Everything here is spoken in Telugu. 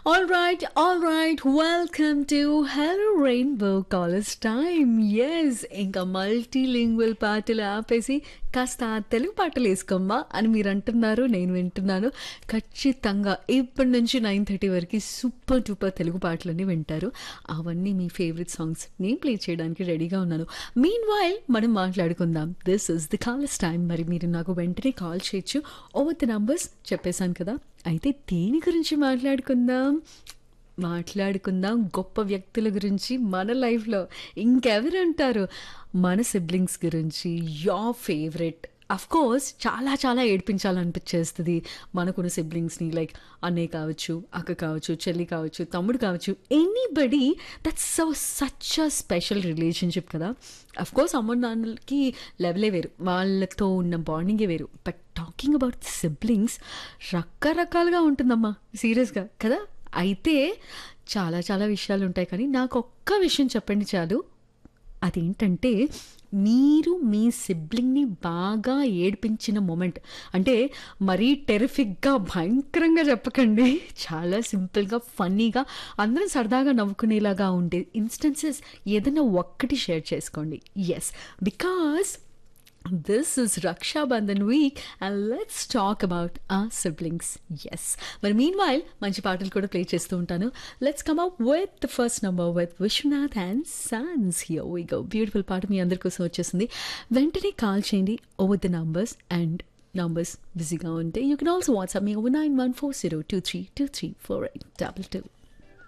All right, all right. Welcome to Hello Rainbow College Time. Yes, ఇంకా మల్టీలింగ్వల్ పాటలు ఆపేసి కాస్త తెలుగు పాటలు వేసుకోమ్మా అని మీరు అంటున్నారు నేను వింటున్నాను ఖచ్చితంగా ఇప్పటి నుంచి నైన్ థర్టీ వరకు సూపర్ డూపర్ తెలుగు పాటలన్నీ వింటారు అవన్నీ మీ ఫేవరెట్ సాంగ్స్ నేను ప్లే చేయడానికి రెడీగా ఉన్నాను మీన్ వైల్ మనం మాట్లాడుకుందాం this is the callers time మరి మీరు నాకు వెంటనే కాల్ చేయొచ్చు ఓవర్ ది నంబర్స్ చెప్పేశాను కదా అయితే దేని గురించి మాట్లాడుకుందాం మాట్లాడుకుందాం గొప్ప వ్యక్తుల గురించి మన లైఫ్లో ఇంకెవరు అంటారు మన సిబ్లింగ్స్ గురించి యోర్ ఫేవరెట్ అఫ్ కోర్స్ చాలా చాలా ఏడిపించాలనిపించేస్తుంది మనకున్న సిబ్లింగ్స్ని లైక్ అన్నయ్య కావచ్చు అక్క కావచ్చు చెల్లి కావచ్చు తమ్ముడు కావచ్చు anybody that's so such a special relationship కదా అఫ్ కోర్స్ అమ్మ నాన్నలకి లెవెలే వేరు వాళ్ళతో ఉన్న బాండింగే వేరు బట్ టాకింగ్ అబౌట్ సిబ్లింగ్స్ రకరకాలుగా ఉంటుందమ్మా సీరియస్గా కదా అయితే చాలా చాలా విషయాలు ఉంటాయి కానీ నాకు ఒక్క విషయం చెప్పండి చాలు అదేంటంటే మీరు మీ సిబ్లింగ్ని బాగా ఏడిపించిన మూమెంట్ అంటే మరీ టెరిఫిక్గా భయంకరంగా చెప్పకండి చాలా సింపుల్గా ఫన్నీగా అందరం సరదాగా నవ్వుకునేలాగా ఉండే ఇన్స్టెన్సెస్ ఏదైనా ఒక్కటి షేర్ చేసుకోండి yes because This is Raksha Bandhan week and let's talk about our siblings. Yes. మరి మీన్ వైల్ మంచి పాటలు కూడా ప్లే చేస్తూ ఉంటాను let's come up with the first number with Vishwanath and sons here we go beautiful పాట మీ అందరి కోసం వచ్చేసింది వెంటనే కాల్ చేయండి over the numbers and numbers బిజీగా ఉంటే you can also WhatsApp me over nine one four zero two three two three four eight double two